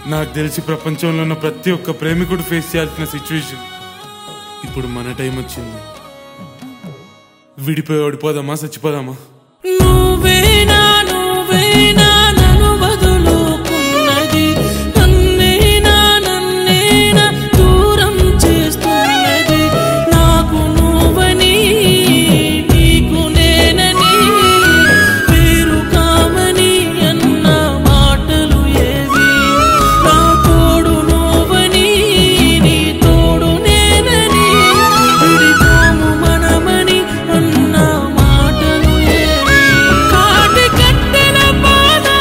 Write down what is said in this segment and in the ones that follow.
నాకు తెలిసి ప్రపంచంలో ఉన్న ప్రతి ఒక్క ప్రేమికుడు ఫేస్ చేయాల్సిన సిచ్యువేషన్ ఇప్పుడు మన టైం వచ్చింది విడిపోయి ఓడిపోదామా చచ్చిపోదామా నువ్వేనా నువ్వేనా నన్ను వదులుకున్నది నన్నేనా నన్నేనా దూరం చేస్తున్నది నాకు నువ్వని నీకు నేనని పేరు కామని అన్న మాటలు ఏవి నా తోడు నువ్వని నీ తోడు నేనని విడిపోము మనమని అన్న మాటలు ఏవి కాటి కట్టెల బాధ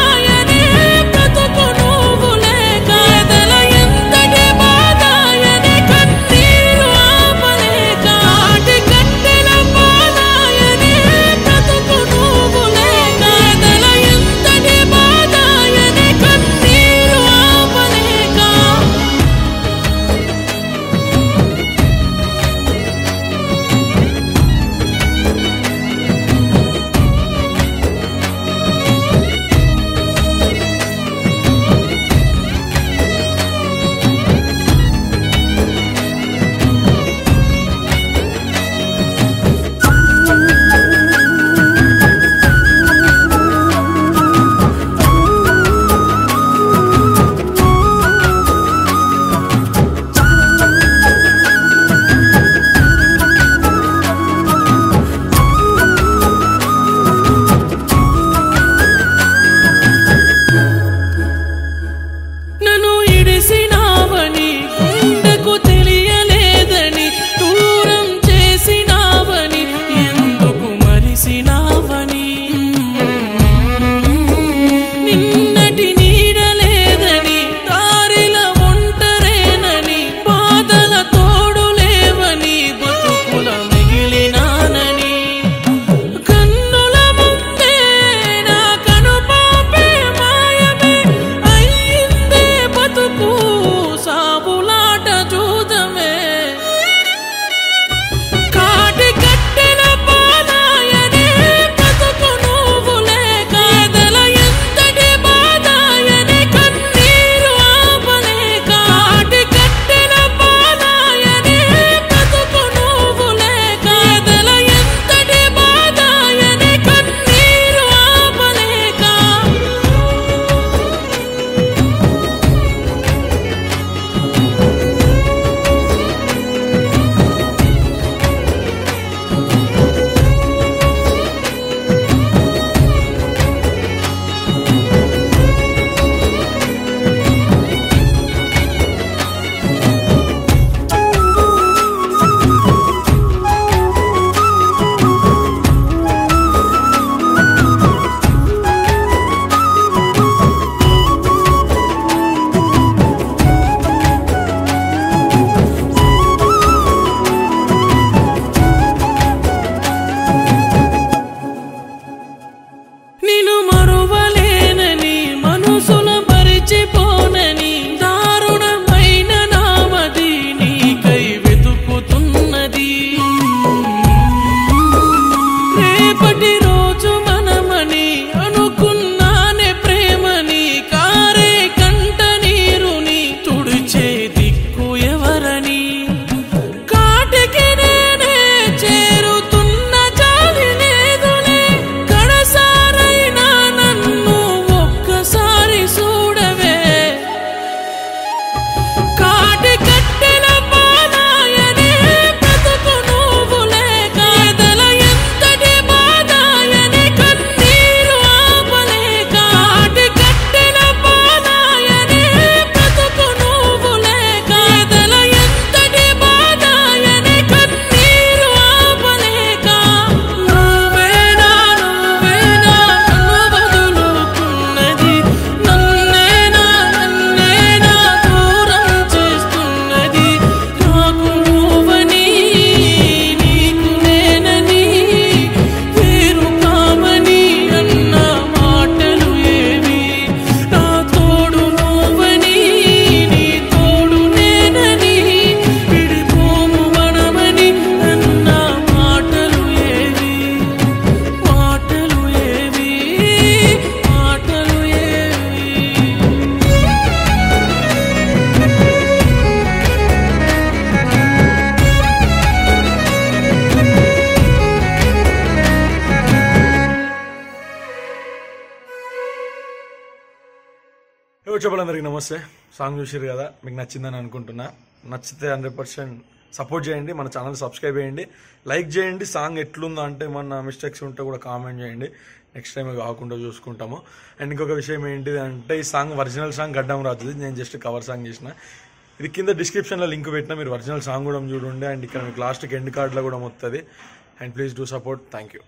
వచ్చేవాళ్ళందరికీ నమస్తే సాంగ్ చూసారు కదా మీకు నచ్చిందని అనుకుంటున్నా నచ్చితే హండ్రెడ్ పర్సెంట్ సపోర్ట్ చేయండి మన ఛానల్ సబ్స్క్రైబ్ చేయండి లైక్ చేయండి సాంగ్ ఎట్లుందో అంటే మన మిస్టేక్స్ ఉంటే కూడా కామెంట్ చేయండి నెక్స్ట్ టైం కాకుండా చూసుకుంటాము అండ్ ఇంకొక విషయం ఏంటిది అంటే ఈ సాంగ్ ఒరిజినల్ సాంగ్ గడ్డం రాజుది నేను జస్ట్ కవర్ సాంగ్ చేసిన ఇది కింద డిస్క్రిప్షన్లో లింక్ పెట్టినా మీరు ఒరిజినల్ సాంగ్ కూడా చూడండి అండ్ ఇక్కడ మీకు లాస్ట్కి ఎండ్ కార్డ్లో కూడా వస్తుంది and please do support thank you